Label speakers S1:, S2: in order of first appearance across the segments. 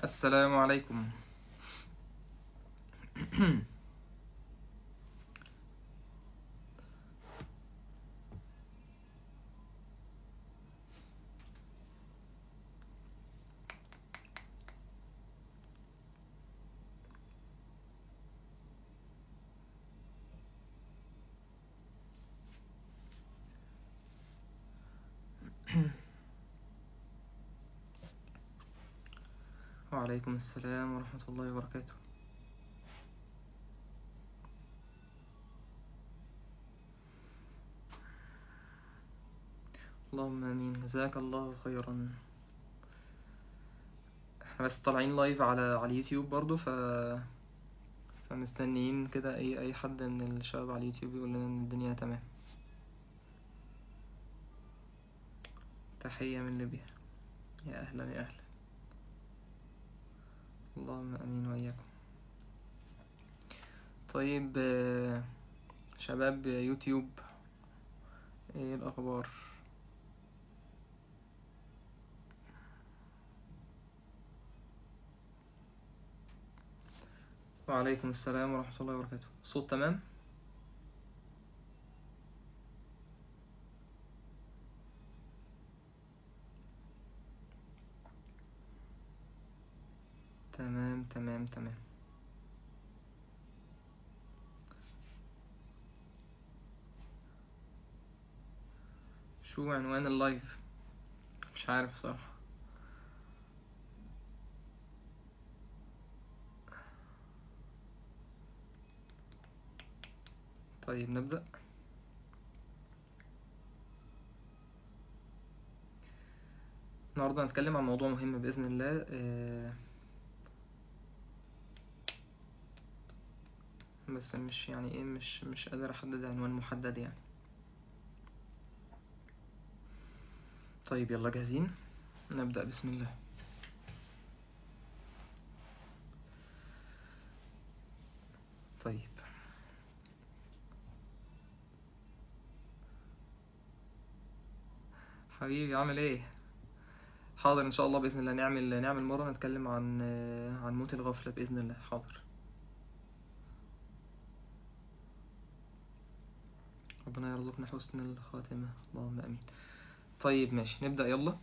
S1: السلام عليكم وعليكم السلام ورحمة الله وبركاته اللهم امين جزاك الله خيرا احنا بس طالعين لايف على على اليوتيوب برضو ف فمستنيين كده اي اي حد من الشباب على اليوتيوب يقول لنا ان الدنيا تمام تحية من ليبيا يا اهلا يا اهلا اللهم امين واياكم طيب آه، شباب يوتيوب ايه الاخبار وعليكم السلام ورحمة الله وبركاته الصوت تمام تمام تمام تمام شو عنوان اللايف مش عارف صراحة طيب نبدأ النهاردة هنتكلم عن موضوع مهم بإذن الله آه، بس مش يعني ايه مش مش قادر احدد عنوان محدد يعني طيب يلا جاهزين نبدأ بسم الله طيب حبيبي عامل ايه حاضر ان شاء الله باذن الله نعمل نعمل مره نتكلم عن عن موت الغفله باذن الله حاضر ربنا يرزقنا حسن الخاتمه اللهم امين طيب ماشي نبدا يلا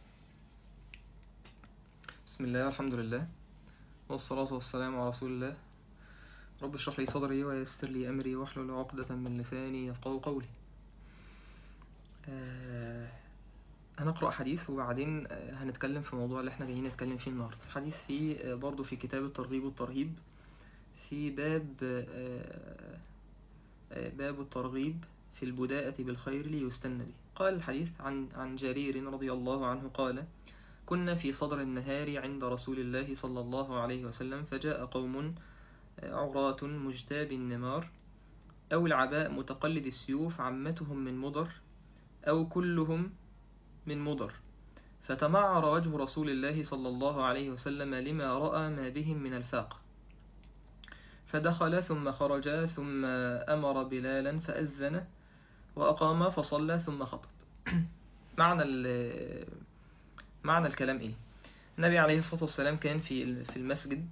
S1: بسم الله والحمد لله والصلاه والسلام على رسول الله رب اشرح لي صدري ويسر لي امري واحلل عقده من لساني يفقهوا قولي آه هنقرأ حديث وبعدين آه، هنتكلم في الموضوع اللي احنا جايين نتكلم فيه النهاردة الحديث فيه آه، برضو في كتاب الترغيب والترهيب في باب آه، آه، باب الترغيب في البداءة بالخير ليستن به قال الحديث عن عن جرير رضي الله عنه قال كنا في صدر النهار عند رسول الله صلى الله عليه وسلم فجاء قوم آه، عراة مجتاب النمار أو العباء متقلد السيوف عمتهم من مضر أو كلهم من مضر فتمعر وجه رسول الله صلى الله عليه وسلم لما رأى ما بهم من الفاق فدخل ثم خرج ثم أمر بلالا فأذن وأقام فصلى ثم خطب معنى ال- معنى الكلام إيه النبي عليه الصلاة والسلام كان في في المسجد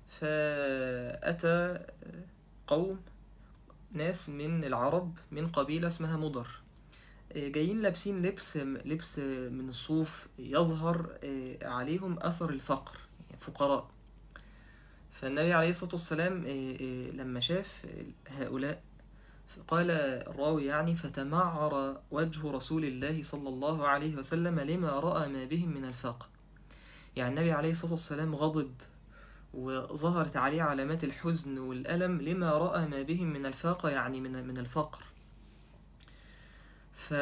S1: فأتى قوم ناس من العرب من قبيلة اسمها مضر جايين لابسين لبس لبس من الصوف يظهر عليهم أثر الفقر فقراء فالنبي عليه الصلاة والسلام لما شاف هؤلاء قال الراوي يعني فتمعر وجه رسول الله صلى الله عليه وسلم لما رأى ما بهم من الفقر يعني النبي عليه الصلاة والسلام غضب وظهرت عليه علامات الحزن والألم لما رأى ما بهم من الفاقة يعني من من الفقر ف...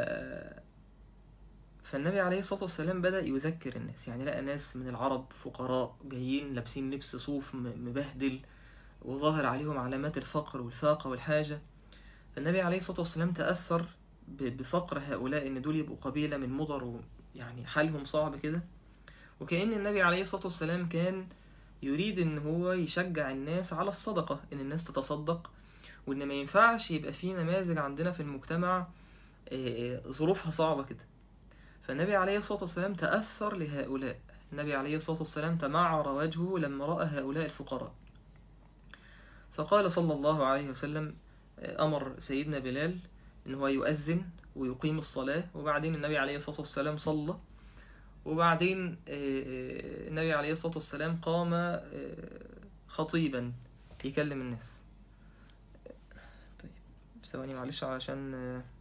S1: فالنبي عليه الصلاة والسلام بدأ يذكر الناس يعني لقى ناس من العرب فقراء جايين لابسين لبس صوف م- مبهدل وظاهر عليهم علامات الفقر والفاقة والحاجة فالنبي عليه الصلاة والسلام تأثر ب- بفقر هؤلاء إن دول يبقوا قبيلة من مضر يعني حالهم صعب كده وكأن النبي عليه الصلاة والسلام كان يريد إن هو يشجع الناس على الصدقة إن الناس تتصدق وإن ما ينفعش يبقى في نماذج عندنا في المجتمع آه، ظروفها صعبة كده فالنبي عليه الصلاة والسلام تأثر لهؤلاء النبي عليه الصلاة والسلام تمعر وجهه لما رأى هؤلاء الفقراء فقال صلى الله عليه وسلم أمر سيدنا بلال إن هو يؤذن ويقيم الصلاة وبعدين النبي عليه الصلاة والسلام صلى وبعدين النبي عليه الصلاة والسلام قام خطيبا يكلم الناس طيب ثواني معلش علشان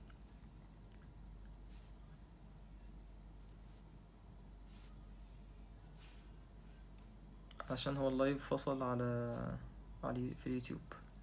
S1: عشان هو اللايف فصل على على في اليوتيوب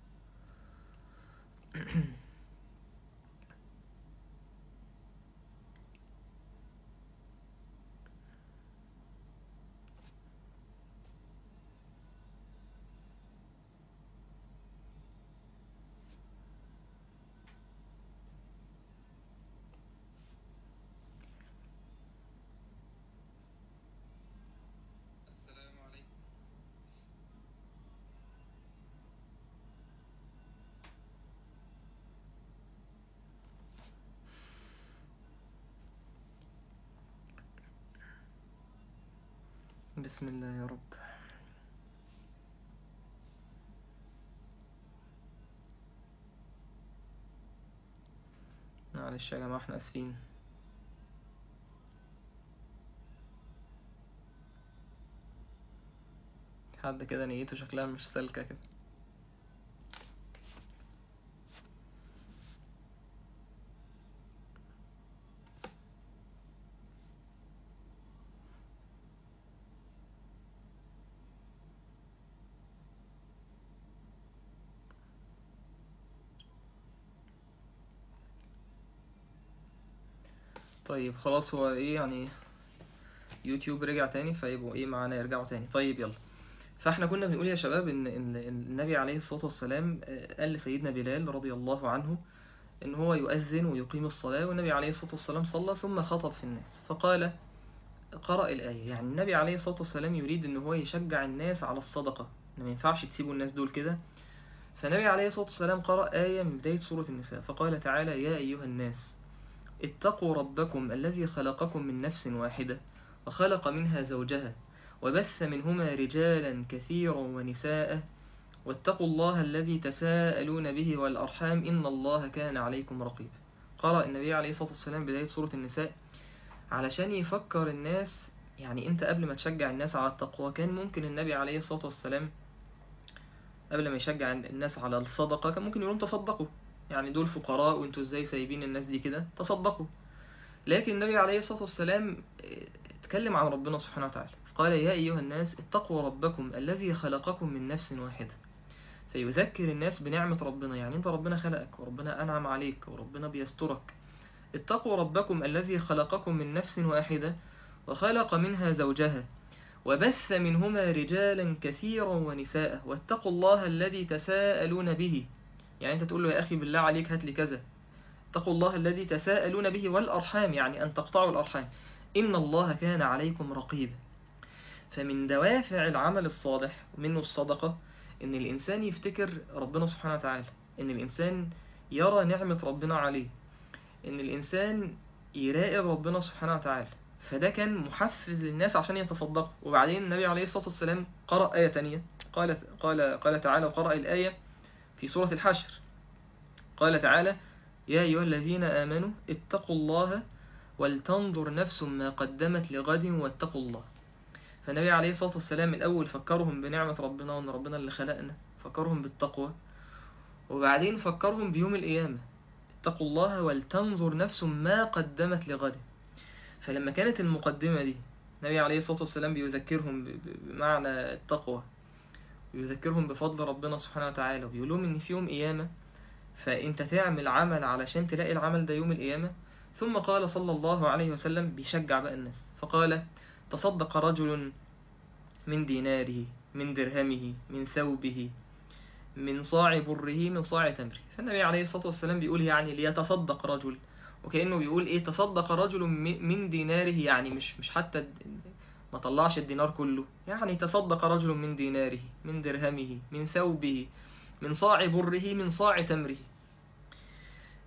S1: السلام عليكم بسم الله يا رب معلش يا جماعة احنا اسفين حد كده نيته شكلها مش سالكة كده طيب خلاص هو ايه يعني يوتيوب رجع تاني فيبقوا ايه معانا يرجعوا تاني طيب يلا فاحنا كنا بنقول يا شباب ان ان إن النبي عليه الصلاة والسلام آه، قال لسيدنا بلال رضي الله عنه ان هو يؤذن ويقيم الصلاة والنبي عليه الصلاة والسلام صلى ثم خطب في الناس فقال قرأ الآية يعني النبي عليه الصلاة والسلام يريد ان هو يشجع الناس على الصدقة إن ما ينفعش تسيبوا الناس دول كده فالنبي عليه الصلاة والسلام قرأ آية من بداية سورة النساء فقال تعالى يا أيها الناس اتقوا ربكم الذي خلقكم من نفس واحدة وخلق منها زوجها وبث منهما رجالا كثيرا ونساء واتقوا الله الذي تساءلون به والأرحام إن الله كان عليكم رقيبا قرأ النبي عليه الصلاة والسلام بداية سورة النساء علشان يفكر الناس يعني انت قبل ما تشجع الناس على التقوى كان ممكن النبي عليه الصلاة والسلام قبل ما يشجع الناس على الصدقة كان ممكن يقولون تصدقوا يعني دول فقراء وانتوا ازاي سايبين الناس دي كده تصدقوا لكن النبي عليه الصلاة والسلام اه، اتكلم عن ربنا سبحانه وتعالى قال يا أيها الناس اتقوا ربكم الذي خلقكم من نفس واحدة فيذكر الناس بنعمة ربنا يعني انت ربنا خلقك وربنا أنعم عليك وربنا بيسترك اتقوا ربكم الذي خلقكم من نفس واحدة وخلق منها زوجها وبث منهما رجالا كثيرا ونساء واتقوا الله الذي تساءلون به يعني انت تقول له يا أخي بالله عليك هات لي كذا اتقوا الله الذي تساءلون به والأرحام يعني أن تقطعوا الأرحام إن الله كان عليكم رقيبا فمن دوافع العمل الصالح ومنه الصدقة إن الإنسان يفتكر ربنا سبحانه وتعالى إن الإنسان يرى نعمة ربنا عليه إن الإنسان يراقب ربنا سبحانه وتعالى فده كان محفز للناس عشان يتصدقوا وبعدين النبي عليه الصلاة والسلام قرأ آية تانية قال قال قال تعالى وقرأ الآية في سورة الحشر قال تعالى يا أيها الذين آمنوا اتقوا الله ولتنظر نفس ما قدمت لغد واتقوا الله فالنبي عليه الصلاة والسلام الأول فكرهم بنعمة ربنا وأن ربنا اللي خلقنا فكرهم بالتقوى وبعدين فكرهم بيوم القيامة اتقوا الله ولتنظر نفس ما قدمت لغد فلما كانت المقدمة دي النبي عليه الصلاة والسلام بيذكرهم ب- ب- بمعنى التقوى ويذكرهم بفضل ربنا سبحانه وتعالى وبيقول لهم إن في يوم قيامة فأنت تعمل عمل علشان تلاقي العمل ده يوم القيامة ثم قال صلى الله عليه وسلم بيشجع بقى الناس فقال تصدق رجل من ديناره من درهمه من ثوبه من صاع بره من صاع تمره فالنبي عليه الصلاة والسلام بيقول يعني ليتصدق رجل وكأنه بيقول ايه تصدق رجل م- من ديناره يعني مش مش حتى الد- ما طلعش الدينار كله يعني تصدق رجل من ديناره من درهمه من ثوبه من صاع بره من صاع تمره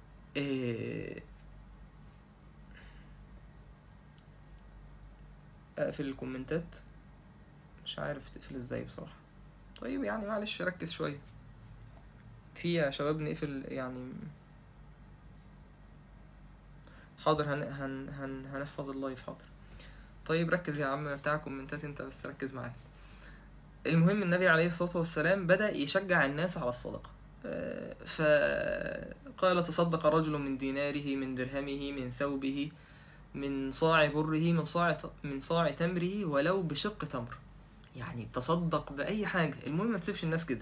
S1: إيه اقفل الكومنتات مش عارف تقفل ازاي بصراحة طيب يعني معلش ركز شوية في يا شباب نقفل يعني حاضر هن هن هن هنحفظ اللايف حاضر طيب ركز يا عم بتاع كومنتات انت بس ركز معايا المهم النبي عليه الصلاة والسلام بدأ يشجع الناس على الصدقة آه، فقال تصدق رجل من ديناره من درهمه من ثوبه من صاع بره من صاع من صاع تمره ولو بشق تمر يعني تصدق بأي حاجة المهم ما تسيبش الناس كده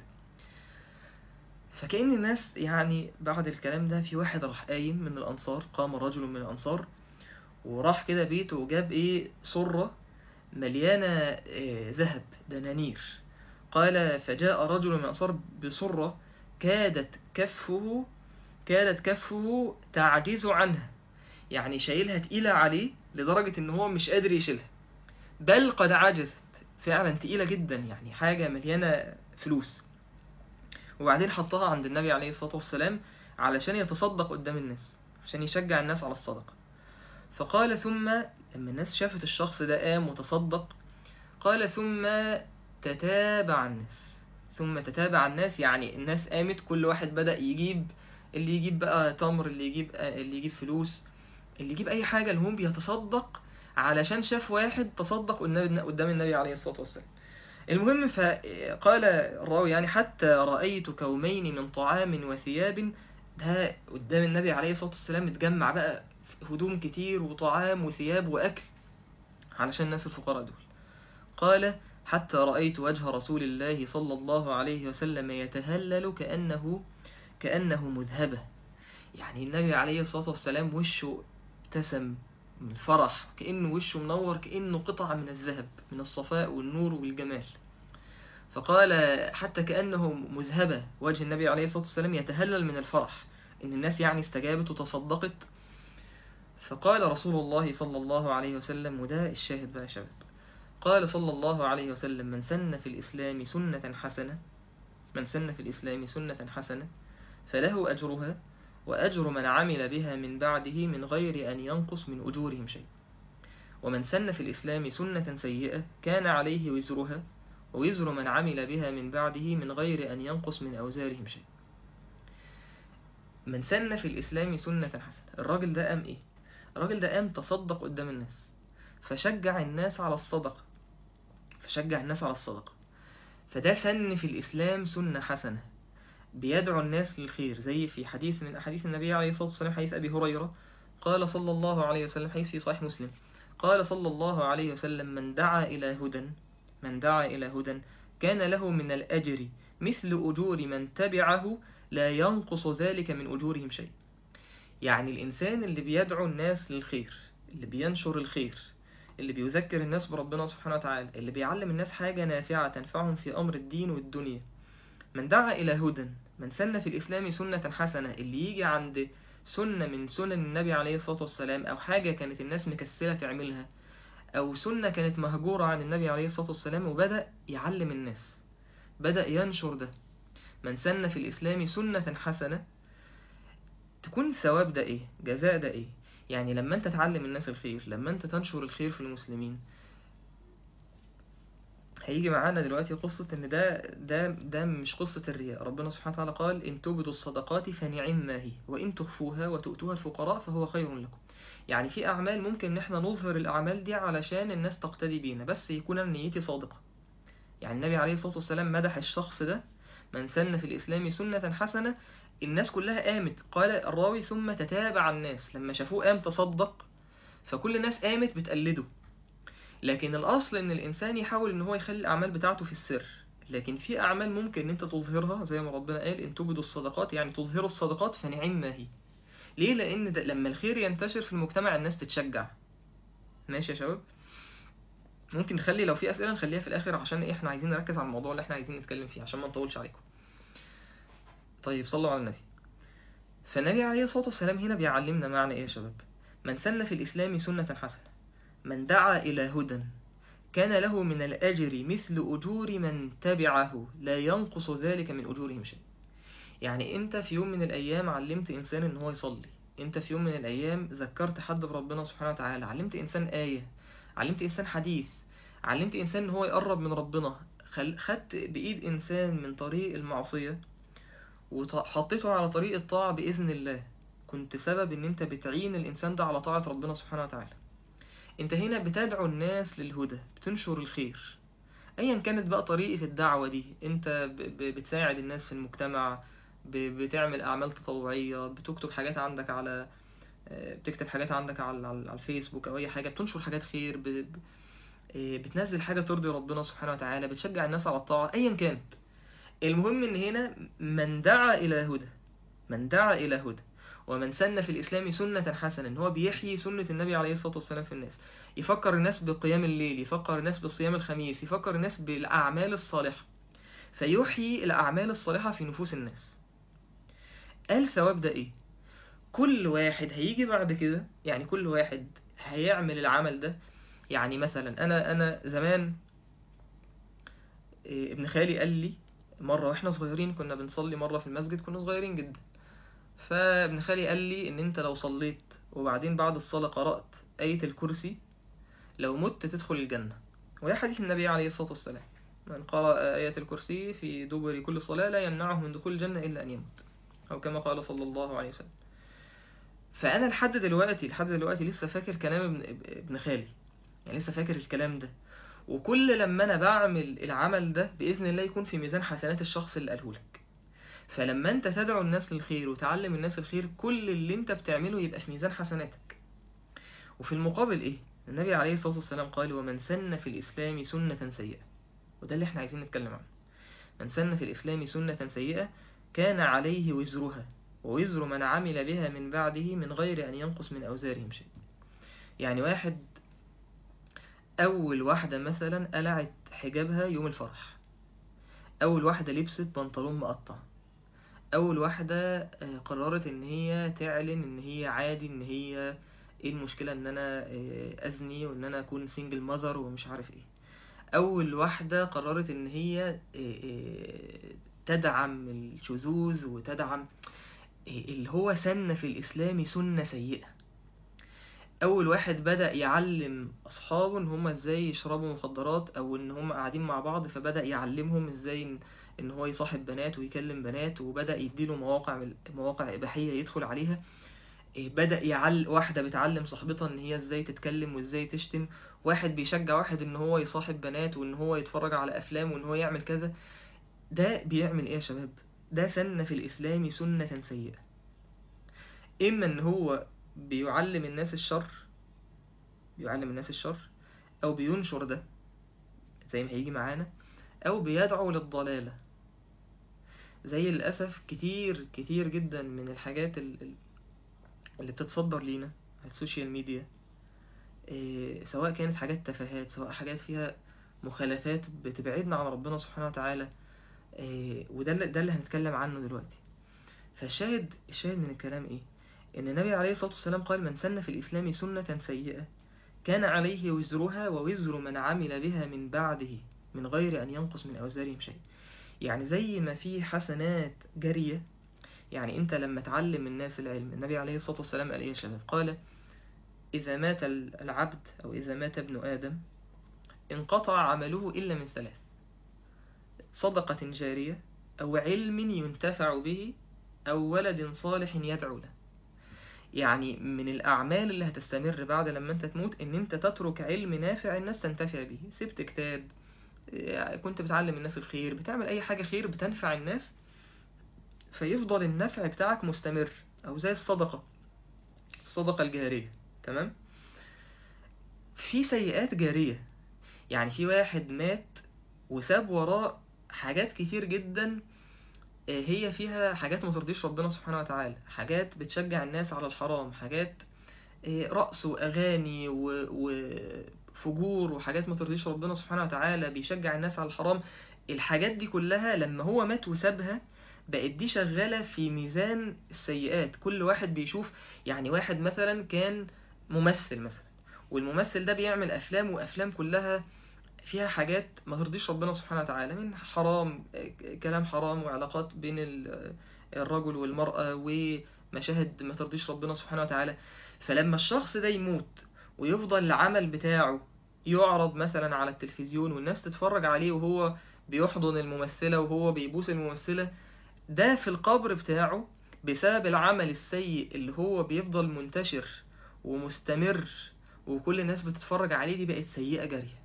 S1: فكأن الناس يعني بعد الكلام ده في واحد راح قايم من الأنصار قام رجل من الأنصار وراح كده بيته وجاب ايه سرة مليانة آه، ذهب دنانير قال فجاء رجل من الأنصار بسرة كادت كفه كادت كفه تعجز عنها يعني شايلها تقيلة عليه لدرجة ان هو مش قادر يشيلها بل قد عجزت فعلا تقيلة جدا يعني حاجة مليانة فلوس وبعدين حطها عند النبي عليه الصلاة والسلام علشان يتصدق قدام الناس عشان يشجع الناس على الصدقة فقال ثم لما الناس شافت الشخص ده قام وتصدق قال ثم تتابع الناس ثم تتابع الناس يعني الناس قامت كل واحد بدأ يجيب اللي يجيب بقى تمر اللي يجيب اللي يجيب فلوس اللي يجيب أي حاجة المهم بيتصدق علشان شاف واحد تصدق قدام قدام النبي عليه الصلاة والسلام المهم فقال الراوي يعني حتى رأيت كومين من طعام وثياب ده قدام النبي عليه الصلاة والسلام اتجمع بقى هدوم كتير وطعام وثياب وأكل علشان الناس الفقراء دول قال حتى رأيت وجه رسول الله صلى الله عليه وسلم يتهلل كأنه كأنه مذهبة يعني النبي عليه الصلاة والسلام وشه ابتسم من الفرح كأنه وشه منور كأنه قطعة من الذهب من الصفاء والنور والجمال فقال حتى كأنه مذهبة وجه النبي عليه الصلاة والسلام يتهلل من الفرح إن الناس يعني استجابت وتصدقت فقال رسول الله صلى الله عليه وسلم وده الشاهد بقى يا شباب قال صلى الله عليه وسلم من سن في الإسلام سنة حسنة من سن في الإسلام سنة حسنة فله أجرها وأجر من عمل بها من بعده من غير أن ينقص من أجورهم شيء ومن سن في الإسلام سنة سيئة كان عليه وزرها ووزر من عمل بها من بعده من غير أن ينقص من أوزارهم شيء من سن في الإسلام سنة حسنة الراجل ده قام إيه؟ الراجل ده قام تصدق قدام الناس فشجع الناس على الصدقة فشجع الناس على الصدقة فده سن في الإسلام سنة حسنة بيدعو الناس للخير زي في حديث من أحاديث النبي عليه الصلاة والسلام حديث أبي هريرة قال صلى الله عليه وسلم حديث في صحيح مسلم قال صلى الله عليه وسلم من دعا إلى هدى من دعا إلى هدى كان له من الأجر مثل أجور من تبعه لا ينقص ذلك من أجورهم شيء يعني الإنسان اللي بيدعو الناس للخير اللي بينشر الخير اللي بيذكر الناس بربنا سبحانه وتعالى اللي بيعلم الناس حاجة نافعة تنفعهم في أمر الدين والدنيا من دعا إلى هدى من سن في الإسلام سنة حسنة اللي يجي عند سنة من سنن النبي عليه الصلاة والسلام أو حاجة كانت الناس مكسلة تعملها أو سنة كانت مهجورة عن النبي عليه الصلاة والسلام وبدأ يعلم الناس بدأ ينشر ده من سن في الإسلام سنة حسنة تكون ثواب ده إيه جزاء ده إيه يعني لما أنت تعلم الناس الخير لما أنت تنشر الخير في المسلمين هيجي معانا دلوقتي قصة إن ده ده ده مش قصة الرياء ربنا سبحانه وتعالى قال إن تبدوا الصدقات فنعم ما هي وإن تخفوها وتؤتوها الفقراء فهو خير لكم يعني في أعمال ممكن إن إحنا نظهر الأعمال دي علشان الناس تقتدي بينا بس يكون أنا نيتي صادقة يعني النبي عليه الصلاة والسلام مدح الشخص ده من سن في الإسلام سنة حسنة الناس كلها قامت قال الراوي ثم تتابع الناس لما شافوه قام تصدق فكل الناس قامت بتقلده لكن الأصل إن الإنسان يحاول إن هو يخلي الأعمال بتاعته في السر لكن في أعمال ممكن إن أنت تظهرها زي ما ربنا قال إن تبدوا الصدقات يعني تظهروا الصدقات فنعم ما هي ليه لأن ده لما الخير ينتشر في المجتمع الناس تتشجع ماشي يا شباب ممكن نخلي لو في أسئلة نخليها في الآخر عشان إيه إحنا عايزين نركز على الموضوع اللي إحنا عايزين نتكلم فيه عشان ما نطولش عليكم طيب صلوا على النبي فالنبي عليه الصلاة والسلام هنا بيعلمنا معنى إيه يا شباب من سن في الإسلام سنة حسنة من دعا إلى هدى كان له من الأجر مثل أجور من تبعه لا ينقص ذلك من أجورهم شيء يعني أنت في يوم من الأيام علمت إنسان إن هو يصلي أنت في يوم من الأيام ذكرت حد بربنا سبحانه وتعالى علمت إنسان آية علمت انسان حديث علمت انسان ان هو يقرب من ربنا خل... خدت بايد انسان من طريق المعصيه وحطيته على طريق الطاعه باذن الله كنت سبب ان انت بتعين الانسان ده على طاعه ربنا سبحانه وتعالى انت هنا بتدعو الناس للهدى بتنشر الخير ايا كانت بقى طريقه الدعوه دي انت ب... ب... بتساعد الناس في المجتمع ب... بتعمل اعمال تطوعيه بتكتب حاجات عندك على بتكتب حاجات عندك على على الفيسبوك او اي حاجه بتنشر حاجات خير ب... ب- بتنزل حاجه ترضي ربنا سبحانه وتعالى بتشجع الناس على الطاعه ايا كانت المهم ان هنا من دعا الى هدى من دعا الى هدى ومن سن في الاسلام سنه حسنه ان هو بيحيي سنه النبي عليه الصلاه والسلام في الناس يفكر الناس بقيام الليل يفكر الناس بصيام الخميس يفكر الناس بالاعمال الصالحه فيحيي الاعمال الصالحه في نفوس الناس قال ثواب ده ايه كل واحد هيجي بعد كده يعني كل واحد هيعمل العمل ده يعني مثلا انا انا زمان إيه، ابن خالي قال لي مره واحنا صغيرين كنا بنصلي مره في المسجد كنا صغيرين جدا فابن خالي قال لي ان انت لو صليت وبعدين بعد الصلاه قرات ايه الكرسي لو مت تدخل الجنه وده حديث النبي عليه الصلاه والسلام من قرأ آية الكرسي في دبر كل صلاة لا يمنعه من دخول الجنة إلا أن يموت أو كما قال صلى الله عليه وسلم فانا لحد دلوقتي لحد دلوقتي لسه فاكر كلام ابن ابن خالي يعني لسه فاكر الكلام ده وكل لما انا بعمل العمل ده باذن الله يكون في ميزان حسنات الشخص اللي قاله لك فلما انت تدعو الناس للخير وتعلم الناس الخير كل اللي انت بتعمله يبقى في ميزان حسناتك وفي المقابل ايه النبي عليه الصلاه والسلام قال ومن سن في الاسلام سنه سيئه وده اللي احنا عايزين نتكلم عنه من سن في الاسلام سنه سيئه كان عليه وزرها ووزر من عمل بها من بعده من غير أن ينقص من أوزارهم شيء يعني واحد أول واحدة مثلا قلعت حجابها يوم الفرح أول واحدة لبست بنطلون مقطع أول واحدة آه، قررت إن هي تعلن إن هي عادي إن هي إيه المشكلة إن أنا آه، أزني وإن أنا أكون سنجل ماذر ومش عارف إيه أول واحدة قررت إن هي آه، آه، تدعم الشذوذ وتدعم اللي هو سن في الإسلام سنة سيئة أول واحد بدأ يعلم أصحابه إن هم إزاي يشربوا مخدرات أو إن هم قاعدين مع بعض فبدأ يعلمهم إزاي إن, إن هو يصاحب بنات ويكلم بنات وبدأ يديله مواقع من مواقع إباحية يدخل عليها إيه، بدأ يعل واحدة بتعلم صاحبتها إن هي إزاي تتكلم وإزاي تشتم واحد بيشجع واحد إن هو يصاحب بنات وإن هو يتفرج على أفلام وإن هو يعمل كذا ده بيعمل إيه يا شباب؟ ده سن في الإسلام سنة سيئة إما إن هو بيعلم الناس الشر بيعلم الناس الشر أو بينشر ده زي ما هيجي معانا أو بيدعو للضلالة زي للأسف كتير كتير جدا من الحاجات ال- ال- اللي بتتصدر لينا على السوشيال ميديا إيه، سواء كانت حاجات تفاهات سواء حاجات فيها مخالفات بتبعدنا عن ربنا سبحانه وتعالى إيه، وده اللي ده اللي هنتكلم عنه دلوقتي فالشاهد الشاهد من الكلام ايه ان النبي عليه الصلاة والسلام قال من سن في الاسلام سنة سيئة كان عليه وزرها ووزر من عمل بها من بعده من غير ان ينقص من اوزارهم شيء يعني زي ما في حسنات جارية يعني انت لما تعلم الناس العلم النبي عليه الصلاة والسلام قال ايه يا شباب قال اذا مات العبد او اذا مات ابن ادم انقطع عمله الا من ثلاث صدقة جارية أو علم ينتفع به أو ولد صالح يدعو له يعني من الأعمال اللي هتستمر بعد لما أنت تموت إن أنت تترك علم نافع الناس تنتفع به سبت كتاب إيه، كنت بتعلم الناس الخير بتعمل أي حاجة خير بتنفع الناس فيفضل النفع بتاعك مستمر أو زي الصدقة الصدقة الجارية تمام في سيئات جارية يعني في واحد مات وساب وراه حاجات كتير جدا آه، هي فيها حاجات ما ترضيش ربنا سبحانه وتعالى حاجات بتشجع الناس على الحرام حاجات آه، رقص وأغاني و- وفجور وحاجات ما ترضيش ربنا سبحانه وتعالى بيشجع الناس على الحرام الحاجات دي كلها لما هو مات وسابها بقت دي شغالة في ميزان السيئات كل واحد بيشوف يعني واحد مثلا كان ممثل مثلا والممثل ده بيعمل أفلام وأفلام كلها فيها حاجات ما ترضيش ربنا سبحانه وتعالى من حرام كلام حرام وعلاقات بين ال- الرجل والمرأة ومشاهد ما ترضيش ربنا سبحانه وتعالى فلما الشخص ده يموت ويفضل العمل بتاعه يعرض مثلا على التلفزيون والناس تتفرج عليه وهو بيحضن الممثلة وهو بيبوس الممثلة ده في القبر بتاعه بسبب العمل السيء اللي هو بيفضل منتشر ومستمر وكل الناس بتتفرج عليه دي بقت سيئة جارية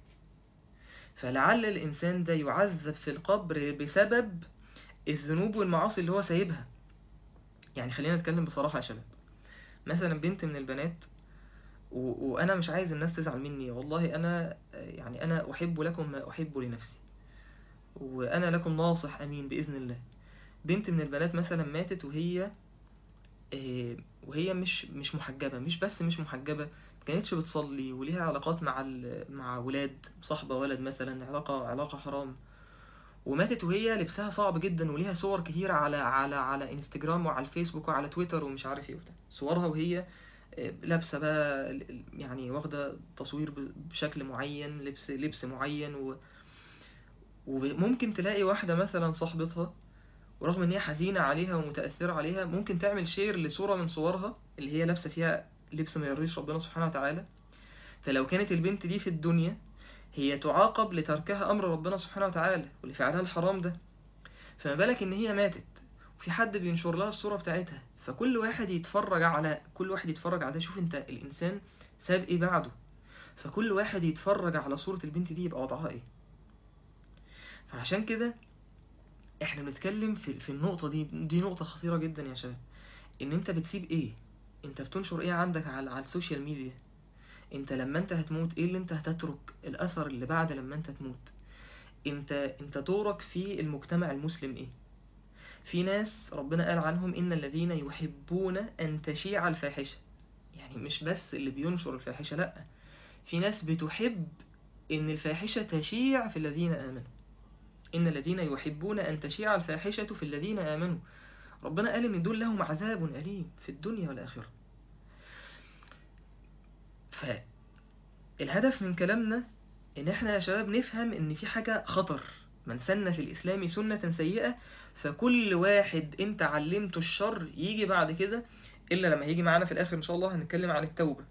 S1: فلعل الإنسان ده يعذب في القبر بسبب الذنوب والمعاصي اللي هو سايبها يعني خلينا نتكلم بصراحة يا شباب مثلا بنت من البنات و... وأنا مش عايز الناس تزعل مني والله أنا يعني أنا أحب لكم ما أحب لنفسي وأنا لكم ناصح أمين بإذن الله بنت من البنات مثلا ماتت وهي آه، وهي مش مش محجبة مش بس مش محجبة ما كانتش بتصلي وليها علاقات مع ال... مع ولاد صاحبة ولد مثلا علاقة علاقة حرام وماتت وهي لبسها صعب جدا وليها صور كتير على على على انستجرام وعلى الفيسبوك وعلى تويتر ومش عارف ايه وبتاع صورها وهي آه، لابسة بقى ال- ال- يعني واخدة تصوير ب- بشكل معين لبس لبس معين و... وممكن تلاقي واحدة مثلا صاحبتها ورغم ان هي حزينة عليها ومتأثرة عليها ممكن تعمل شير لصورة من صورها اللي هي لابسة فيها لبس ما يرضيش ربنا سبحانه وتعالى فلو كانت البنت دي في الدنيا هي تعاقب لتركها أمر ربنا سبحانه وتعالى ولفعلها الحرام ده فما بالك إن هي ماتت وفي حد بينشر لها الصورة بتاعتها فكل واحد يتفرج على كل واحد يتفرج على ده شوف انت الإنسان ساب ايه بعده فكل واحد يتفرج على صورة البنت دي يبقى وضعها ايه فعشان كده احنا بنتكلم في, في النقطة دي دي نقطة خطيرة جدا يا شباب ان انت بتسيب ايه انت بتنشر ايه عندك على, على السوشيال ميديا انت لما انت هتموت ايه اللي انت هتترك الاثر اللي بعد لما انت تموت انت انت دورك في المجتمع المسلم ايه في ناس ربنا قال عنهم ان الذين يحبون ان تشيع الفاحشة يعني مش بس اللي بينشر الفاحشة لا في ناس بتحب ان الفاحشة تشيع في الذين امنوا ان الذين يحبون ان تشيع الفاحشة في الذين امنوا ربنا قال ان دول لهم عذاب اليم في الدنيا والاخرة فالهدف من كلامنا ان احنا يا شباب نفهم ان في حاجة خطر من سن في الاسلام سنة سيئة فكل واحد انت علمته الشر يجي بعد كده الا لما يجي معانا في الاخر ان شاء الله هنتكلم عن التوبة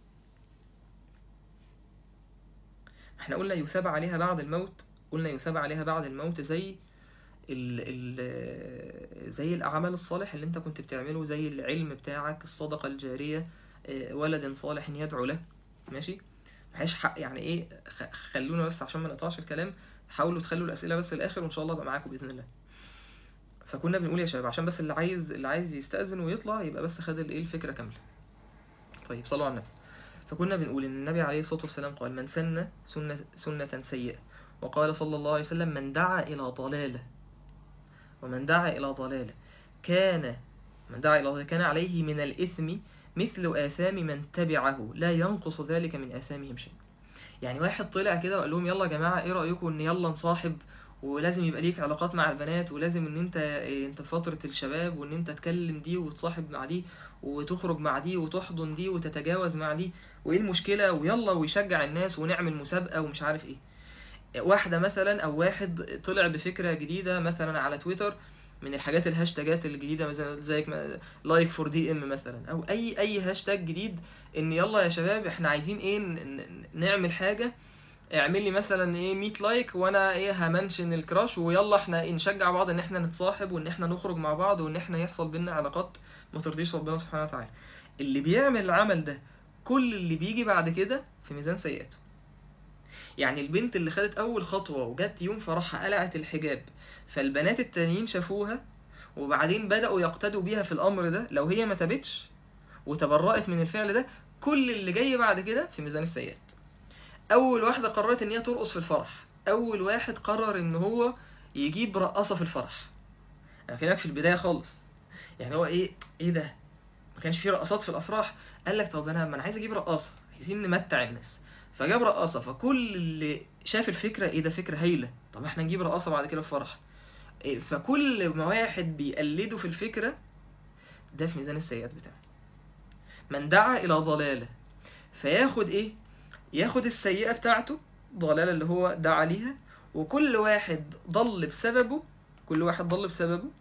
S1: احنا قلنا يثاب عليها بعد الموت قلنا يثاب عليها بعد الموت زي ال ال زي الأعمال الصالح اللي انت كنت بتعمله زي العلم بتاعك الصدقة الجارية اه، ولد صالح يدعو له ماشي معيش حق يعني ايه خ- خلونا بس عشان ما نقطعش الكلام حاولوا تخلوا الأسئلة بس الآخر وإن شاء الله أبقى معاكم بإذن الله فكنا بنقول يا شباب عشان بس اللي عايز اللي عايز يستأذن ويطلع يبقى بس خد الايه الفكرة كاملة طيب صلوا على النبي فكنا بنقول ان النبي عليه الصلاة والسلام قال من سن سنة, سنة سيئة وقال صلى الله عليه وسلم من دعا إلى ضلالة ومن دعا إلى ضلالة كان من دعا إلى ضلالة كان عليه من الإثم مثل آثام من تبعه لا ينقص ذلك من آثامهم شيء يعني واحد طلع كده وقال لهم يلا يا جماعة ايه رأيكم ان يلا نصاحب ولازم يبقى ليك علاقات مع البنات ولازم ان انت إيه، انت في فترة الشباب وان انت تكلم دي وتصاحب مع دي وتخرج مع دي وتحضن دي وتتجاوز مع دي وايه المشكلة ويلا ويشجع الناس ونعمل مسابقة ومش عارف ايه واحدة مثلا او واحد طلع بفكرة جديدة مثلا على تويتر من الحاجات الهاشتاجات الجديدة مثلا زي لايك فور دي ام مثلا او اي اي هاشتاج جديد ان يلا يا شباب احنا عايزين ايه ن- ن- نعمل حاجة اعمل لي مثلا ايه 100 لايك وانا ايه همنشن الكراش ويلا احنا إيه نشجع بعض ان احنا نتصاحب وان احنا نخرج مع بعض وان احنا يحصل بينا علاقات ما ترضيش ربنا سبحانه وتعالى اللي بيعمل العمل ده كل اللي بيجي بعد كده في ميزان سيئاته يعني البنت اللي خدت اول خطوة وجت يوم فرحها قلعت الحجاب فالبنات التانيين شافوها وبعدين بدأوا يقتدوا بيها في الامر ده لو هي ما تابتش وتبرأت من الفعل ده كل اللي جاي بعد كده في ميزان السيئات اول واحدة قررت ان هي ترقص في الفرح اول واحد قرر ان هو يجيب رقاصة في الفرح انا كلامك في البداية خالص يعني هو ايه ايه ده ما كانش في رقصات في الافراح قال لك طب انا ما انا عايز اجيب رقاصة عايزين نمتع الناس فجاب رقاصة فكل اللي شاف الفكرة ايه ده فكرة هايلة طب احنا نجيب رقاصة بعد كده في فرح إيه، فكل ما واحد بيقلده في الفكرة ده في ميزان السيئات بتاعه من دعا إلى ضلالة فياخد إيه؟ ياخد السيئة بتاعته ضلالة اللي هو دعا ليها وكل واحد ضل بسببه كل واحد ضل بسببه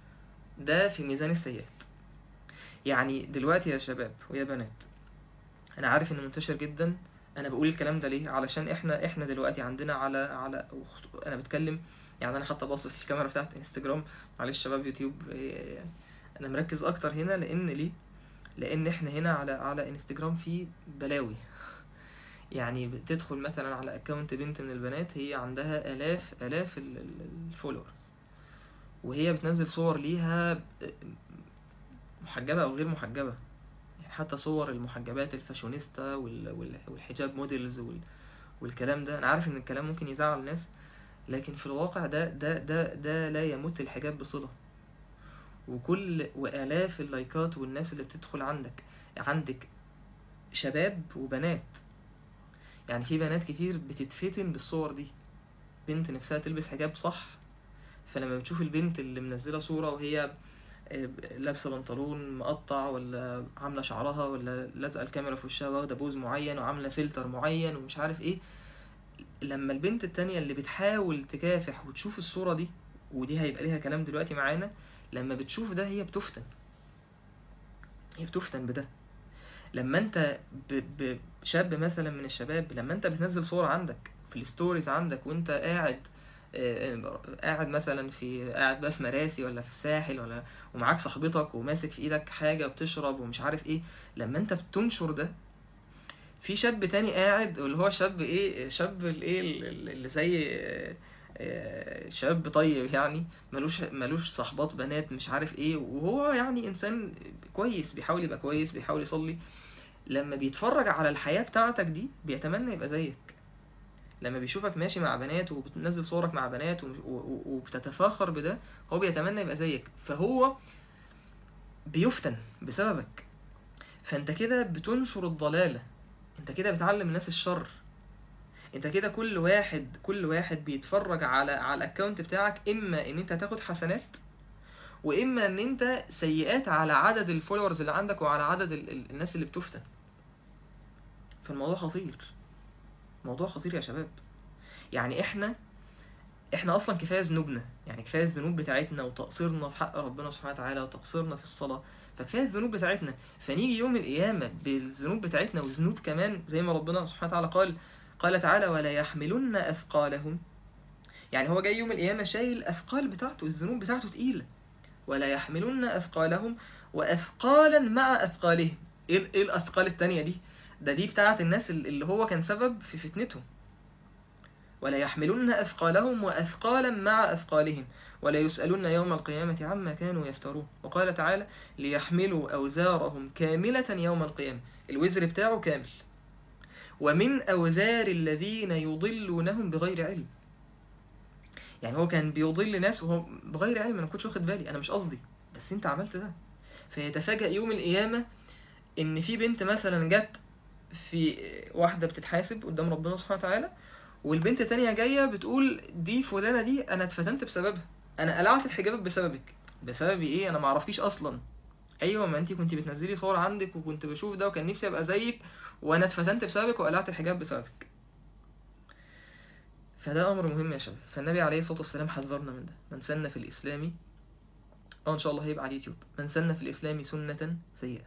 S1: ده في ميزان السيئات يعني دلوقتي يا شباب ويا بنات أنا عارف إن منتشر جدا انا بقول الكلام ده ليه علشان احنا احنا دلوقتي عندنا على على انا بتكلم يعني انا حتى باصص في الكاميرا بتاعت انستجرام معلش شباب يوتيوب إيه، انا مركز اكتر هنا لان ليه لان احنا هنا على على انستجرام في بلاوي يعني بتدخل مثلا على اكونت بنت من البنات هي عندها الاف الاف الفولورز وهي بتنزل صور ليها محجبة او غير محجبة يعني حتى صور المحجبات الفاشونيستا وال- وال- والحجاب موديلز وال- والكلام ده انا عارف ان الكلام ممكن يزعل الناس لكن في الواقع ده ده ده ده لا يمت الحجاب بصلة وكل وآلاف اللايكات والناس اللي بتدخل عندك عندك شباب وبنات يعني في بنات كتير بتتفتن بالصور دي بنت نفسها تلبس حجاب صح فلما بتشوف البنت اللي منزلة صورة وهي آه، لابسة بنطلون مقطع ولا عاملة شعرها ولا لازقة الكاميرا في وشها واخدة بوز معين وعاملة فلتر معين ومش عارف ايه لما البنت التانية اللي بتحاول تكافح وتشوف الصورة دي ودي هيبقى ليها كلام دلوقتي معانا لما بتشوف ده هي بتفتن هي بتفتن بده لما انت ب... ب... شاب مثلا من الشباب لما انت بتنزل صورة عندك في الستوريز عندك وانت قاعد آه، آه، قاعد مثلا في قاعد بقى في مراسي ولا في الساحل ولا ومعاك صاحبتك وماسك في ايدك حاجة وبتشرب ومش عارف ايه لما انت بتنشر ده في شاب تاني قاعد واللي هو شاب ايه شاب الايه ال- اللي زي آه، آه، شاب طيب يعني ملوش ملوش صحبات بنات مش عارف ايه وهو يعني انسان كويس بيحاول يبقى كويس بيحاول يصلي لما بيتفرج على الحياة بتاعتك دي بيتمنى يبقى زيك لما بيشوفك ماشي مع بنات وبتنزل صورك مع بنات ومش- و- و- وبتتفاخر بده هو بيتمنى يبقى زيك فهو بيفتن بسببك فانت كده بتنشر الضلالة انت كده بتعلم الناس الشر انت كده كل واحد كل واحد بيتفرج على على الاكونت بتاعك اما ان انت هتاخد حسنات واما ان انت سيئات على عدد الفولورز اللي عندك وعلى عدد ال- ال- الناس اللي بتفتن فالموضوع خطير موضوع خطير يا شباب يعني احنا احنا اصلا كفايه ذنوبنا يعني كفايه الذنوب بتاعتنا وتقصيرنا في حق ربنا سبحانه وتعالى وتقصيرنا في الصلاه فكفايه الذنوب بتاعتنا فنيجي يوم القيامه بالذنوب بتاعتنا وذنوب كمان زي ما ربنا سبحانه وتعالى قال قال تعالى ولا يحملن اثقالهم يعني هو جاي يوم القيامه شايل اثقال بتاعته الذنوب بتاعته تقيله ولا يحملن اثقالهم واثقالا مع اثقالهم ايه ايه الاثقال التانية دي ده دي بتاعت الناس اللي هو كان سبب في فتنتهم ولا يحملن أثقالهم وأثقالا مع أثقالهم ولا يسألن يوم القيامة عما كانوا يفترون وقال تعالى ليحملوا أوزارهم كاملة يوم القيامة الوزر بتاعه كامل ومن أوزار الذين يضلونهم بغير علم يعني هو كان بيضل ناس وهو بغير علم انا كنتش واخد بالي انا مش قصدي بس انت عملت ده فيتفاجأ يوم القيامة ان في بنت مثلا جت في واحدة بتتحاسب قدام ربنا سبحانه وتعالى والبنت تانية جاية بتقول دي فلانة دي انا اتفتنت بسببها انا قلعت الحجاب بسببك بسببي ايه انا معرفكيش اصلا ايوه ما انتي كنت بتنزلي صور عندك وكنت بشوف ده وكان نفسي ابقى زيك وانا اتفتنت بسببك وقلعت الحجاب بسببك فده امر مهم يا شباب فالنبي عليه الصلاه والسلام حذرنا من ده من سن في الاسلام اه ان شاء الله هيبقى على اليوتيوب من سن في الاسلام سنه سيئه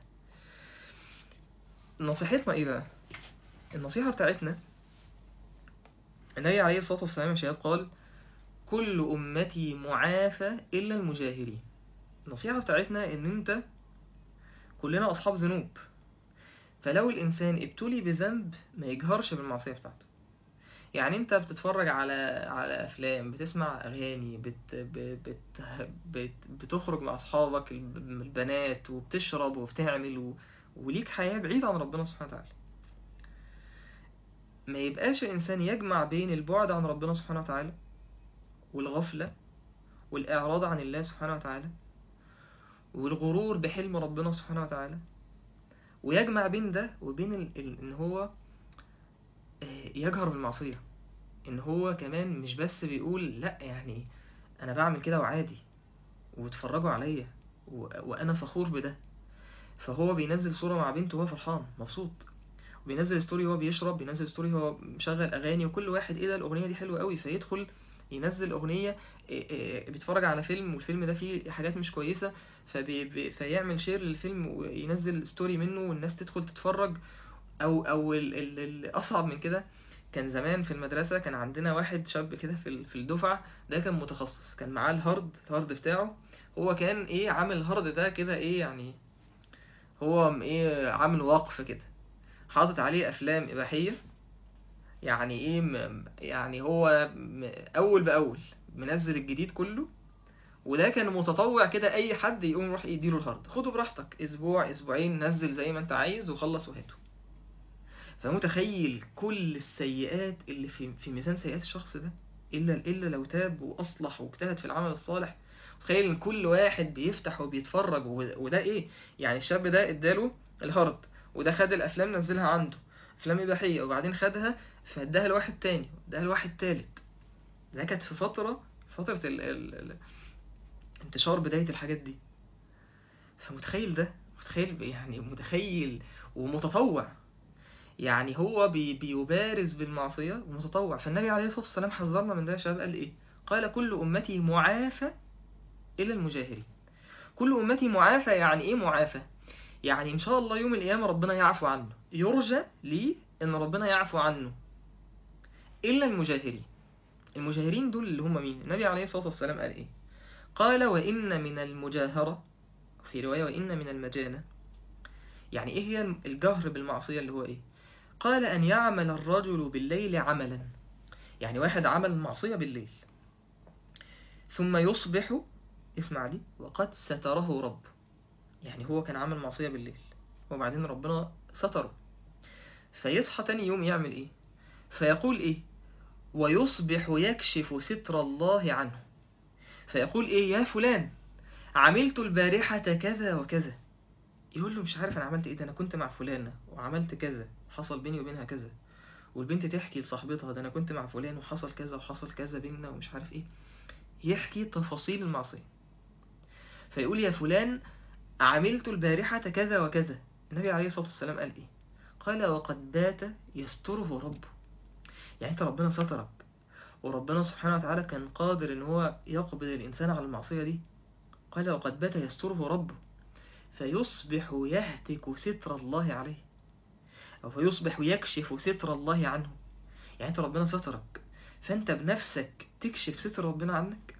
S1: نصيحتنا ايه بقى النصيحه بتاعتنا النبي عليه الصلاه والسلام يا شباب قال كل امتي معافى الا المجاهرين النصيحه بتاعتنا ان انت كلنا اصحاب ذنوب فلو الانسان ابتلي بذنب ما يجهرش بالمعصيه بتاعته يعني انت بتتفرج على على افلام بتسمع اغاني بت بت بت بت بتخرج مع اصحابك الب- البنات وبتشرب وبتعمل و... وليك حياة بعيدة عن ربنا سبحانه وتعالى ما يبقاش الانسان يجمع بين البعد عن ربنا سبحانه وتعالى والغفلة والاعراض عن الله سبحانه وتعالى والغرور بحلم ربنا سبحانه وتعالى ويجمع بين ده وبين ال... ال... ان هو آه، يجهر بالمعصية ان هو كمان مش بس بيقول لا يعني انا بعمل كده وعادي واتفرجوا عليا و... وانا فخور بده فهو بينزل صورة مع بنته وهو فرحان مبسوط وبينزل ستوري وهو بيشرب بينزل ستوري وهو مشغل اغاني وكل واحد ايه ده الاغنية دي حلوة قوي فيدخل ينزل اغنية إيه إيه بيتفرج على فيلم والفيلم ده فيه حاجات مش كويسة فبي... بي- فيعمل شير للفيلم وينزل ستوري منه والناس تدخل تتفرج او او ال- ال- الاصعب من كده كان زمان في المدرسة كان عندنا واحد شاب كده في ال- في الدفعة ده كان متخصص كان معاه الهارد الهارد بتاعه هو كان ايه عامل الهارد ده كده ايه يعني هو م- ايه عامل وقف كده حاطط عليه افلام اباحية يعني ايه م- يعني هو م- اول باول منزل الجديد كله وده كان متطوع كده اي حد يقوم يروح يديله الهارد خده براحتك اسبوع اسبوعين نزل زي ما انت عايز وخلص وهاته فمتخيل كل السيئات اللي في في ميزان سيئات الشخص ده الا الا لو تاب واصلح واجتهد في العمل الصالح تخيل ان كل واحد بيفتح وبيتفرج و- وده ايه يعني الشاب ده اداله الهارد وده خد الافلام نزلها عنده افلام اباحيه وبعدين خدها فاداها لواحد تاني واداها لواحد تالت ده كانت في فتره فتره ال ال ال انتشار بدايه الحاجات دي فمتخيل ده متخيل يعني متخيل ومتطوع يعني هو بي بيبارز بالمعصية ومتطوع فالنبي عليه الصلاة والسلام حذرنا من ده يا شباب قال ايه قال كل أمتي معافى إلا المجاهرين كل أمتي معافى يعني ايه معافى يعني إن شاء الله يوم القيامة ربنا يعفو عنه يرجى لي إن ربنا يعفو عنه إلا المجاهرين المجاهرين دول اللي هم مين النبي عليه الصلاة والسلام قال ايه قال وإن من المجاهرة في رواية وإن من المجانة يعني ايه هي الجهر بالمعصية اللي هو ايه قال أن يعمل الرجل بالليل عملا يعني واحد عمل معصية بالليل ثم يصبح اسمع دي وقد ستره رب يعني هو كان عمل معصية بالليل وبعدين ربنا ستره فيصحى تاني يوم يعمل ايه فيقول ايه ويصبح يكشف ستر الله عنه فيقول ايه يا فلان عملت البارحة كذا وكذا يقول له مش عارف انا عملت ايه ده انا كنت مع فلانة وعملت كذا حصل بيني وبينها كذا والبنت تحكي لصاحبتها ده انا كنت مع فلان وحصل كذا وحصل كذا بينا ومش عارف ايه يحكي تفاصيل المعصية فيقول يا فلان عملت البارحة كذا وكذا النبي عليه الصلاة والسلام قال ايه قال وقد بات يستره ربه يعني انت ربنا سترك وربنا سبحانه وتعالى كان قادر ان هو يقبض الانسان على المعصية دي قال وقد بات يستره ربه فيصبح يهتك ستر الله عليه أو فيصبح يكشف ستر الله عنه يعني أنت ربنا سترك فأنت بنفسك تكشف ستر ربنا عنك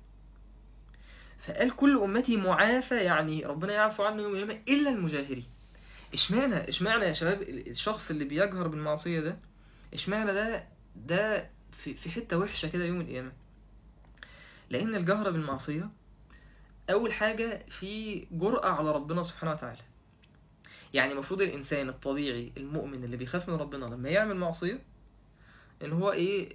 S1: فقال كل أمتي معافى يعني ربنا يعفو عنه يوم القيامة إلا المجاهرين اشمعنى اشمعنى يا شباب الشخص اللي بيجهر بالمعصية ده اشمعنى ده ده في, في حتة وحشة كده يوم القيامة لأن الجهر بالمعصية أول حاجة في جرأة على ربنا سبحانه وتعالى يعني المفروض الإنسان الطبيعي المؤمن اللي بيخاف من ربنا لما يعمل معصية إن هو إيه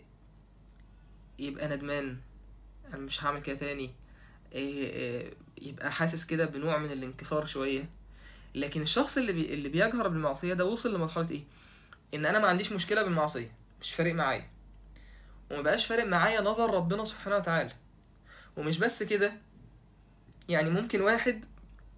S1: يبقى ندمان أنا مش هعمل كده تاني إيه إيه يبقى حاسس كده بنوع من الانكسار شوية لكن الشخص اللي بي... اللي بيجهر بالمعصية ده وصل لمرحلة إيه إن أنا ما عنديش مشكلة بالمعصية مش فارق معايا وما بقاش فارق معايا نظر ربنا سبحانه وتعالى ومش بس كده يعني ممكن واحد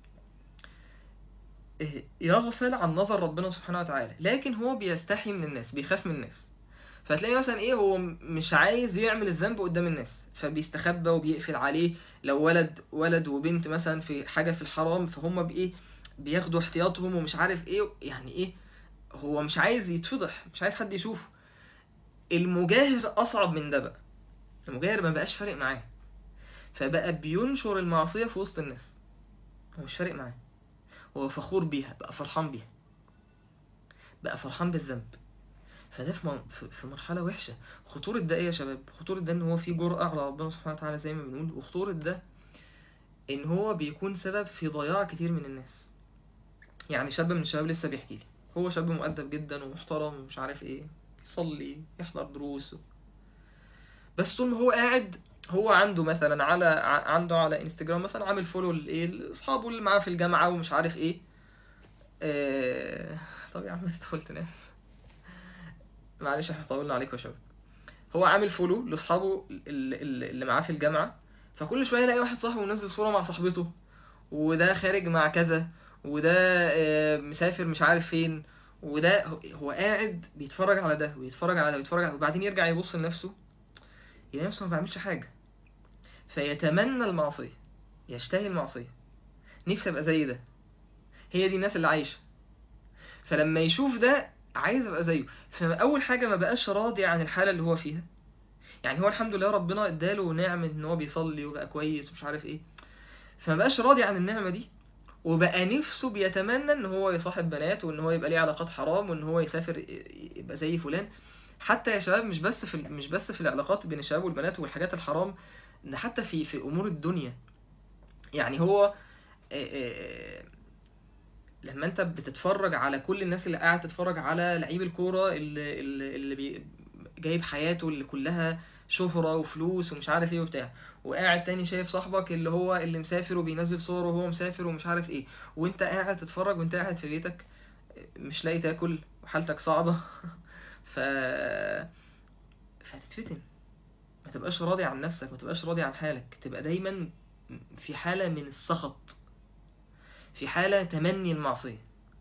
S1: يغفل عن نظر ربنا سبحانه وتعالى لكن هو بيستحي من الناس بيخاف من الناس فتلاقي مثلا ايه هو مش عايز يعمل الذنب قدام الناس فبيستخبى وبيقفل عليه لو ولد ولد وبنت مثلا في حاجة في الحرام فهم بايه بياخدوا احتياطهم ومش عارف ايه يعني ايه هو مش عايز يتفضح مش عايز حد يشوفه المجاهر اصعب من ده بقى المجاهر ما بقاش فارق معاه فبقى بينشر المعصية في وسط الناس هو مش فارق معاه هو فخور بيها بقى فرحان بيها بقى فرحان بالذنب فده في, في مرحلة وحشة خطورة ده ايه يا شباب خطورة ده ان هو في جرأة على ربنا سبحانه وتعالى زي ما بنقول وخطورة ده ان هو بيكون سبب في ضياع كتير من الناس يعني شاب من الشباب لسه بيحكي لي هو شاب مؤدب جدا ومحترم ومش عارف ايه يصلي يحضر دروس بس طول ما هو قاعد هو عنده مثلا على عنده على انستجرام مثلا عامل فولو لايه لاصحابه اللي معاه في الجامعه ومش عارف ايه آه... طب يا عم تدخل تنام معلش احنا طولنا عليك يا شباب هو عامل فولو لاصحابه اللي, اللي معاه في الجامعه فكل شويه يلاقي واحد صاحبه منزل صوره مع صاحبته وده خارج مع كذا وده آه مسافر مش عارف فين وده هو قاعد بيتفرج على ده ويتفرج على ده ويتفرج على ده وبعدين يرجع يبص لنفسه يلاقي نفسه ما بيعملش حاجه فيتمنى المعصية يشتهي المعصية نفسي ابقى زي ده هي دي الناس اللي عايشة فلما يشوف ده عايز ابقى زيه فاول حاجه ما بقاش راضي عن الحاله اللي هو فيها يعني هو الحمد لله ربنا اداله نعمه ان هو بيصلي وبقى كويس ومش عارف ايه فما بقاش راضي عن النعمه دي وبقى نفسه بيتمنى ان هو يصاحب بنات وان هو يبقى ليه علاقات حرام وان هو يسافر يبقى زي فلان حتى يا شباب مش بس في مش بس في العلاقات بين الشباب والبنات والحاجات الحرام ده حتى في في امور الدنيا يعني هو آه، آه، لما انت بتتفرج على كل الناس اللي قاعد تتفرج على لعيب الكوره اللي اللي, اللي بي جايب حياته اللي كلها شهرة وفلوس ومش عارف ايه وبتاع وقاعد تاني شايف صاحبك اللي هو اللي مسافر وبينزل صور وهو مسافر ومش عارف ايه وانت قاعد تتفرج وانت قاعد في بيتك مش لاقي تاكل وحالتك صعبة ف فهتتفتن ما تبقاش راضي عن نفسك ما تبقاش راضي عن حالك تبقى دايما في حالة من السخط في حالة تمني المعصية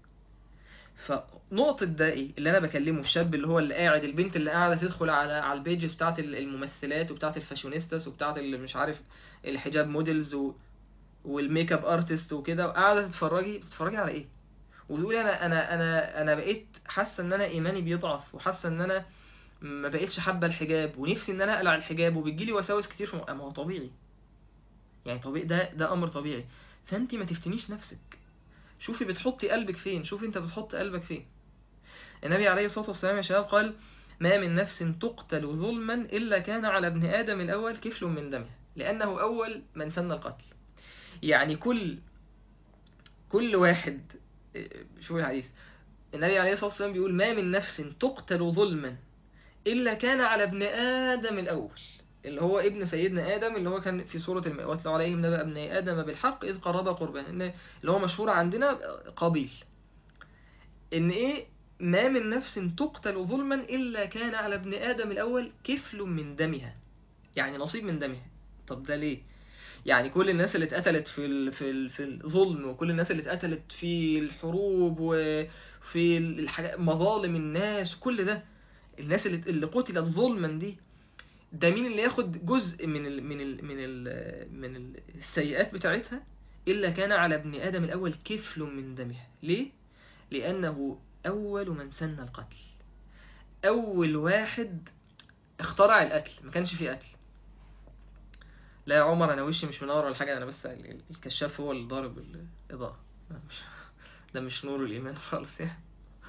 S1: فنقطة ده ايه اللي انا بكلمه الشاب اللي هو اللي قاعد البنت اللي قاعدة تدخل على على البيجز بتاعت الممثلات وبتاعت الفاشونيستاس وبتاعت اللي مش عارف الحجاب موديلز و... والميك اب ارتست وكده وقاعدة تتفرجي بتتفرجي على ايه وتقولي انا انا انا انا بقيت حاسة ان انا ايماني بيضعف وحاسة ان انا ما بقيتش حابة الحجاب ونفسي ان انا اقلع الحجاب وبتجيلي وساوس كتير في ما هو طبيعي يعني طبيعي ده ده امر طبيعي فانت ما تفتنيش نفسك شوفي بتحطي قلبك فين شوفي انت بتحط قلبك فين النبي عليه الصلاة والسلام يا شباب قال ما من نفس تقتل ظلما إلا كان على ابن آدم الأول كفل من دمها لأنه أول من سن القتل يعني كل كل واحد شوفي الحديث النبي عليه الصلاة والسلام بيقول ما من نفس تقتل ظلما إلا كان على ابن آدم الأول اللي هو ابن سيدنا آدم اللي هو كان في سورة الماء واتلو عليهم نبأ ابن آدم بالحق إذ قربا قربان اللي هو مشهور عندنا قابيل إن إيه ما من نفس تقتل ظلما إلا كان على ابن آدم الأول كفل من دمها يعني نصيب من دمها طب ده ليه يعني كل الناس اللي اتقتلت في ال في ال في الظلم وكل الناس اللي اتقتلت في الحروب وفي الحاجات مظالم الناس كل ده الناس اللي اللي قتلت ظلما دي ده مين اللي ياخد جزء من ال من ال من ال من السيئات بتاعتها إلا كان على ابن آدم الأول كفل من دمها ليه؟ لأنه أول من سن القتل أول واحد اخترع القتل ما كانش فيه قتل لا يا عمر أنا وشي مش منور ولا حاجة أنا بس الكشاف هو اللي ضارب الإضاءة ده مش نور الإيمان خالص يعني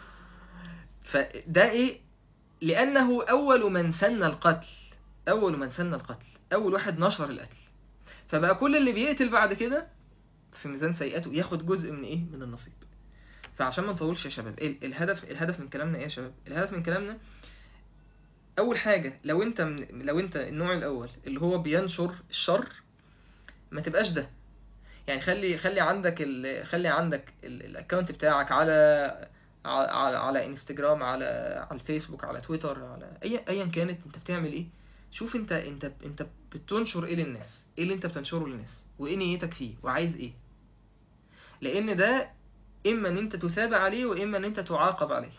S1: فده إيه لأنه أول من سن القتل أول من سن القتل أول واحد نشر القتل فبقى كل اللي بيقتل بعد كده في ميزان سيئاته ياخد جزء من إيه من النصيب فعشان ما نطولش يا شباب إيه الهدف الهدف من كلامنا ايه يا شباب الهدف من كلامنا اول حاجه لو انت من لو انت النوع الاول اللي هو بينشر الشر ما تبقاش ده يعني خلي خلي عندك ال... خلي عندك الاكونت بتاعك على على على انستجرام على على الفيسبوك على تويتر على اي ايا كانت انت بتعمل ايه شوف انت انت انت بتنشر ايه للناس ايه اللي انت بتنشره للناس وايه نيتك فيه وعايز ايه لان ده اما ان انت تثاب عليه واما ان انت تعاقب عليه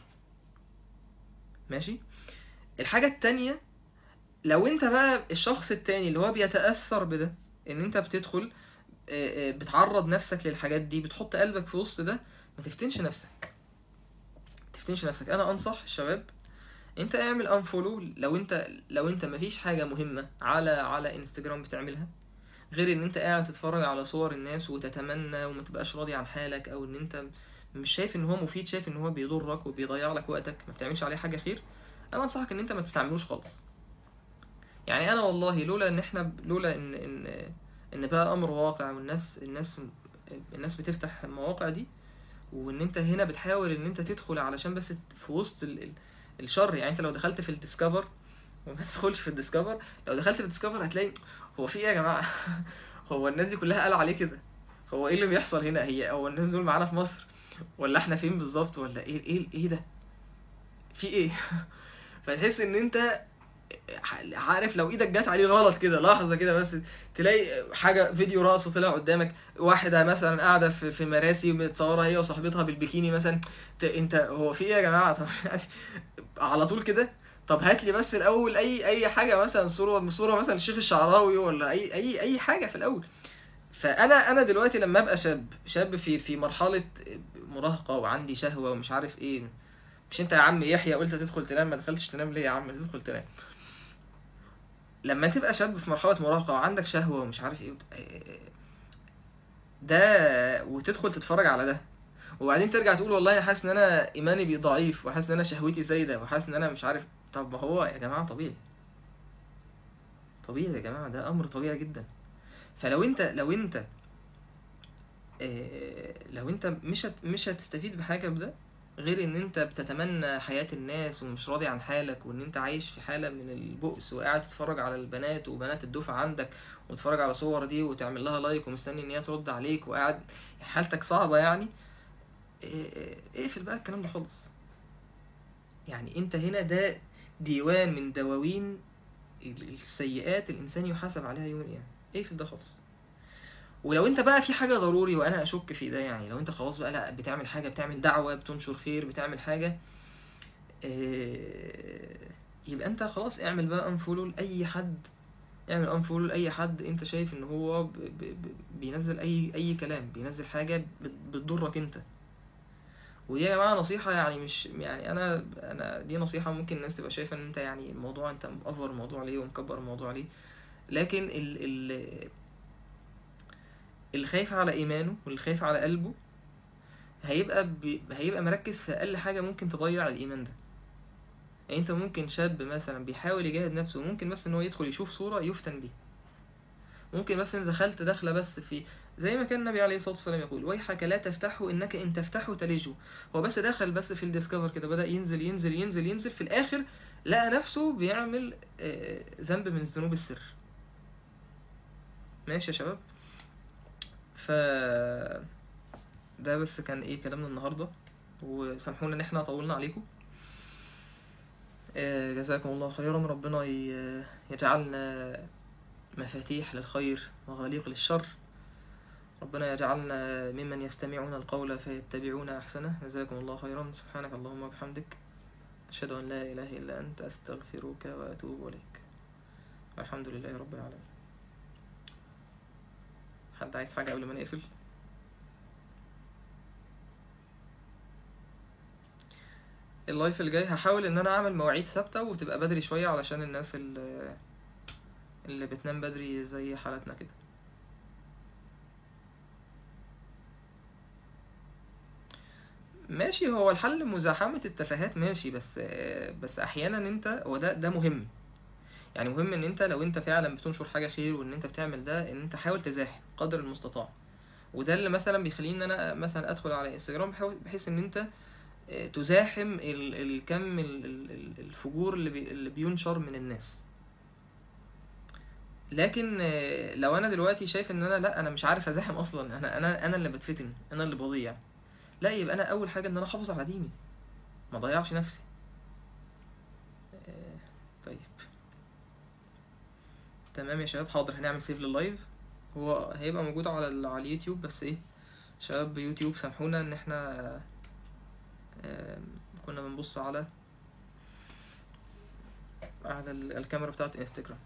S1: ماشي الحاجة التانية لو انت بقى الشخص التاني اللي هو بيتأثر بده ان انت بتدخل بتعرض نفسك للحاجات دي بتحط قلبك في وسط ده ما تفتنش نفسك تفتنش نفسك انا انصح الشباب انت اعمل انفولو لو انت لو انت مفيش حاجة مهمة على على انستجرام بتعملها غير ان انت قاعد تتفرج على صور الناس وتتمنى وما تبقاش راضي عن حالك او ان انت مش شايف ان هو مفيد شايف ان هو بيضرك وبيضيع لك وقتك ما بتعملش عليه حاجه خير انا انصحك ان انت ما تستعملوش خالص يعني انا والله لولا ان احنا لولا ان ان ان بقى امر واقع والناس الناس الناس بتفتح المواقع دي وان انت هنا بتحاول ان انت تدخل علشان بس في وسط الشر يعني انت لو دخلت في الديسكفر وما تدخلش في الديسكفر لو دخلت في الديسكفر هتلاقي هو في ايه يا جماعه هو الناس دي كلها قال عليه كده هو ايه اللي بيحصل هنا هي هو الناس دول معانا في مصر ولا احنا فين بالظبط ولا ايه ايه ايه ده في ايه فتحس ان انت عارف لو ايدك جت عليه غلط كده لحظه كده بس تلاقي حاجه فيديو رقص طلع قدامك واحده مثلا قاعده في في مراسي متصوره هي وصاحبتها بالبيكيني مثلا انت هو في ايه يا جماعه طب على طول كده طب هات لي بس الاول اي اي حاجه مثلا صوره صوره مثلا الشيخ الشعراوي ولا اي اي اي حاجه في الاول فانا انا دلوقتي لما ابقى شاب شاب في في مرحله مراهقه وعندي شهوه ومش عارف ايه مش انت يا عم يحيى قلت تدخل تنام ما دخلتش تنام ليه يا عم تدخل تنام لما تبقى شاب في مرحلة مراهقة وعندك شهوة ومش عارف ايه وت- ده وتدخل تتفرج على ده وبعدين ترجع تقول والله انا حاسس ان انا ايماني بي ضعيف وحاسس ان انا شهوتي زايدة وحاسس ان انا مش عارف طب ما هو يا جماعة طبيعي طبيعي يا جماعة ده امر طبيعي جدا فلو انت لو انت آه، لو انت مش هت مش هتستفيد بحاجة بده غير ان انت بتتمنى حياة الناس ومش راضي عن حالك وان انت عايش في حالة من البؤس وقاعد تتفرج على البنات وبنات الدفعة عندك وتتفرج على صور دي وتعمل لها لايك ومستني ان هي ترد عليك وقاعد حالتك صعبة يعني اه، اقفل بقى الكلام ده خالص يعني انت هنا ده ديوان من دواوين ال- السيئات الانسان يحاسب عليها يوم القيامة اقفل ده خالص ولو انت بقى في حاجة ضروري وانا اشك في ده يعني لو انت خلاص بقى لا بتعمل حاجة بتعمل دعوة بتنشر خير بتعمل حاجة اه، يبقى انت خلاص اعمل بقى انفولو لاي حد اعمل انفولو لاي حد انت شايف ان هو ب ب ب بينزل اي اي كلام بينزل حاجة بت- بتضرك انت ودي يا جماعة نصيحة يعني مش يعني أنا أنا دي نصيحة ممكن الناس تبقى شايفة إن أنت يعني الموضوع أنت مأفور الموضوع ليه ومكبر الموضوع ليه لكن ال ال اللي خايف على إيمانه واللي خايف على قلبه هيبقى بي هيبقى مركز في أقل حاجة ممكن تضيع الإيمان ده يعني أنت ممكن شاب مثلا بيحاول يجاهد نفسه ممكن بس إن هو يدخل يشوف صورة يفتن بيها ممكن بس إن دخلت دخلة بس في زي ما كان النبي عليه الصلاة والسلام يقول ويحك لا تفتحه إنك إن تفتحه تلجه هو بس دخل بس في الديسكفر كده بدأ ينزل ينزل ينزل ينزل في الآخر لقى نفسه بيعمل آه، ذنب من ذنوب السر ماشي يا شباب ف ده بس كان ايه كلامنا النهارده وسامحونا ان احنا طولنا عليكم آه، جزاكم الله خيرا ربنا ي- يجعلنا مفاتيح للخير وغليق للشر ربنا يجعلنا ممن يستمعون القول فيتبعون أحسنه جزاكم الله خيرا سبحانك اللهم وبحمدك أشهد أن لا إله إلا أنت أستغفرك وأتوب إليك والحمد لله رب العالمين حد عايز حاجة قبل ما نقفل اللايف الجاي هحاول ان انا اعمل مواعيد ثابتة وتبقى بدري شوية علشان الناس اللي, اللي بتنام بدري زي حالتنا كده ماشي هو الحل مزاحمة التفاهات ماشي بس بس احيانا انت هو ده ده مهم يعني مهم ان انت لو انت فعلا بتنشر حاجة خير وان انت بتعمل ده ان انت حاول تزاحم قدر المستطاع وده اللي مثلا بيخليني ان انا مثلا ادخل على انستجرام بحاول- بحيث ان انت آه، تزاحم ال- الكم ال- ال- ال- الفجور اللي بي اللي بينشر من الناس لكن آه، لو انا دلوقتي شايف ان انا لا انا مش عارف ازاحم اصلا انا انا انا اللي بتفتن انا اللي بضيع لا يبقى انا اول حاجه ان انا احافظ على ديني ما اضيعش نفسي آه، طيب تمام يا شباب حاضر هنعمل سيف لللايف هو هيبقى موجود على ال- على اليوتيوب بس ايه شباب يوتيوب سامحونا ان احنا آم، كنا بنبص على على ال- الكاميرا بتاعت انستجرام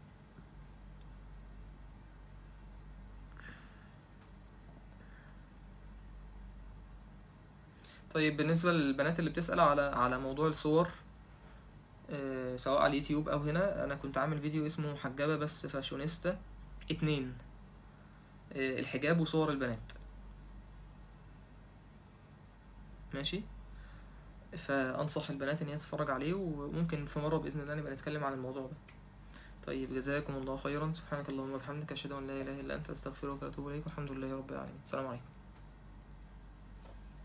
S1: طيب بالنسبة للبنات اللي بتسأل على على موضوع الصور آه، سواء على اليوتيوب او هنا انا كنت عامل فيديو اسمه محجبة بس فاشونيستا اتنين آه، الحجاب وصور البنات ماشي فانصح البنات ان هي تتفرج عليه وممكن في مرة باذن الله نبقى نتكلم عن الموضوع ده طيب جزاكم الله خيرا سبحانك اللهم وبحمدك اشهد ان لا اله الا انت استغفرك واتوب اليك والحمد لله رب العالمين السلام عليكم